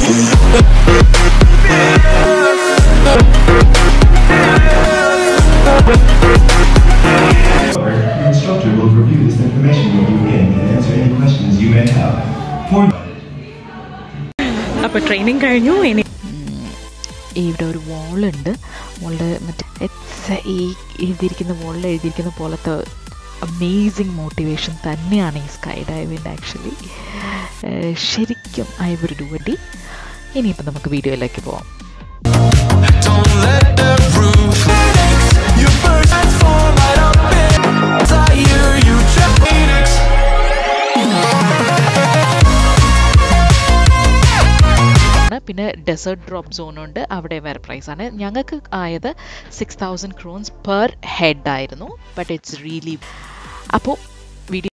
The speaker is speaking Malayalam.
The instructor will review this information with you again and answer any questions you may have. For അപ്പോൾ ട്രെയിനിങ് കഴിഞ്ഞു ഇനി ഇവിടെ ഒരു വോളുണ്ട് വോളിൽ മറ്റേ എറ്റ്സ് ഈ എഴുതിയിരിക്കുന്ന വോളിൽ എഴുതിയിരിക്കുന്ന പോലത്തെ അമേസിങ് മോട്ടിവേഷൻ തന്നെയാണ് ഈ സ്കൈ ഡൈവിൻ്റെ ആക്ച്വലി ശരിക്കും ഐ വിൽ ഡു ഡി ഇനിയിപ്പോൾ നമുക്ക് വീഡിയോയിലേക്ക് പോവാം Don't let the roof You burn and fall right up inside you try Phoenix ആണ് പിന്നെ ഡെസേർട്ട് ഡ്രോപ്പ് സോൺ ഉണ്ട് അവിടെ വേറെ പ്രൈസ് ആണ് ഞങ്ങൾക്ക് ആയത് six thousand kroner per head ആയിരുന്നു ബട്ട് ഇറ്റ്സ് റിയലി അപ്പോൾ